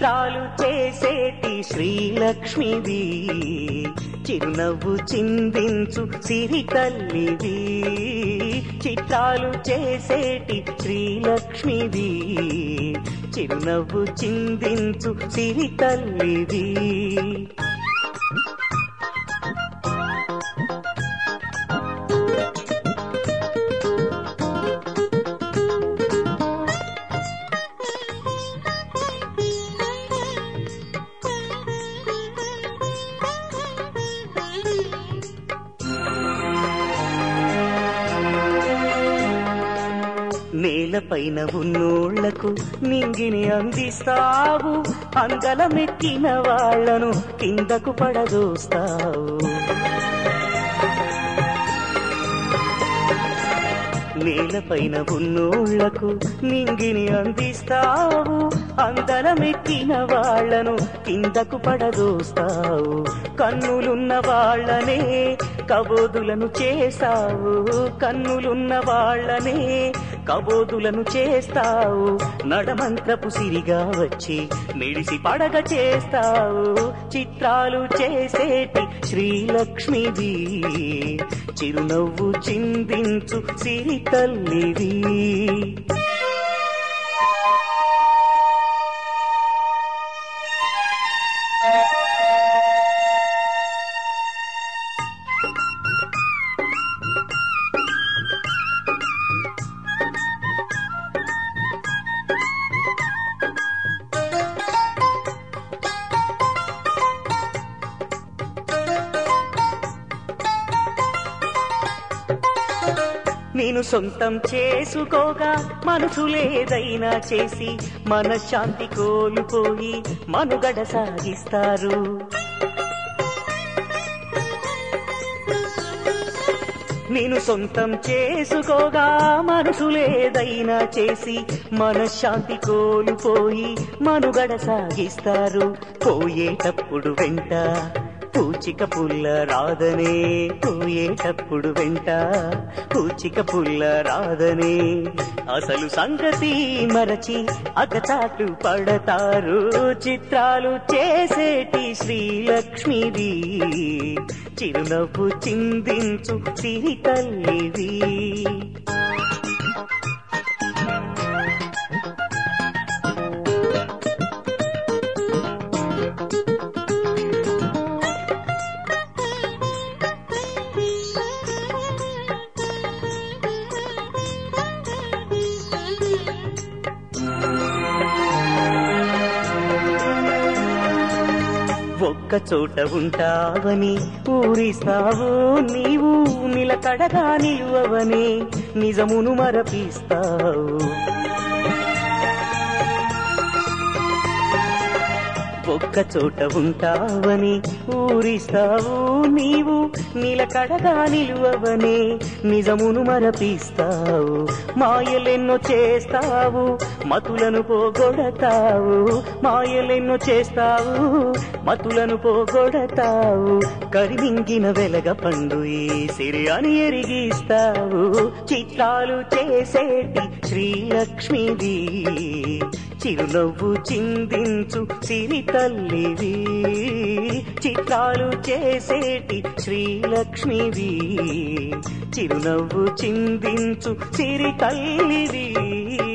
చిత్రాలు చేసేటి శ్రీలక్ష్మివి చిరునవ్వు చిందించు సిరి తల్లివి చిత్రాలు చేసేటి శ్రీలక్ష్మివి చిరునవ్వు చిందించు సిరి తల్లివి నేలపైన ఉన్నోళ్లకు నింగిని అందిస్తావు అంగలమెక్కిన వాళ్లను కిందకు పడదోస్తావు నేలపైన ఉన్నోళ్లకు నింగిని అందిస్తావు అందరమెక్కిన వాళ్లను కిందకు పడదోస్తావు కన్నులున్న వాళ్లనే కబోదులను చేస్తావు కన్నులున్న వాళ్లనే కబోదులను చేస్తావు నడమంత్రపు సిరిగా వచ్చి మెడిసి పడగ చేస్తావు చిత్రాలు చేసేటి శ్రీలక్ష్మిది చిరునవ్వు చిందించు సిరి తల్లివి నేను సొంతం చేసుకోగా మనసులేదైనా చేసి మనశ్శాంతి కోల్పోయి మనుగడ సాగిస్తారు నేను సొంతం చేసుకోగా మనసులేదైనా చేసి మనశ్శాంతి కోల్పోయి మనుగడ సాగిస్తారు పోయేటప్పుడు వెంట పూచిక పుల్ల రాదనే పోయేటప్పుడు వెంట పూచిక పుల్ల రాదనే అసలు సంగతి మరచి అగచాటు పడతారు చిత్రాలు చేసేటి శ్రీలక్ష్మిది చిరునవ్వు చిందించు సిరి తల్లివి ఒక్క చోట ఉంటావని ఊరిస్తావు నీవు నిలకడగా నిలువవని నిజమును మరపిస్తావు ఒక్క చోట ఉంటావని ఊరిస్తావు నీవు నిలకడగా నిలువవని నిజమును మరపిస్తావు మాయలెన్నో చేస్తావు మతులను పోగొడతావు మాయలెన్నో చేస్తావు మతులను పోగొడతావు కరిమింగిన వెలగ పండు ఈ సిరి అని ఎరిగిస్తావు చిత్రాలు చేసేటి శ్రీలక్ష్మిది చిరునవ్వు చిందించు సిరి తల్లివి చిత్రాలు చేసేటి శ్రీలక్ష్మివి చిరునవ్వు చిందించు సిరి తల్లివి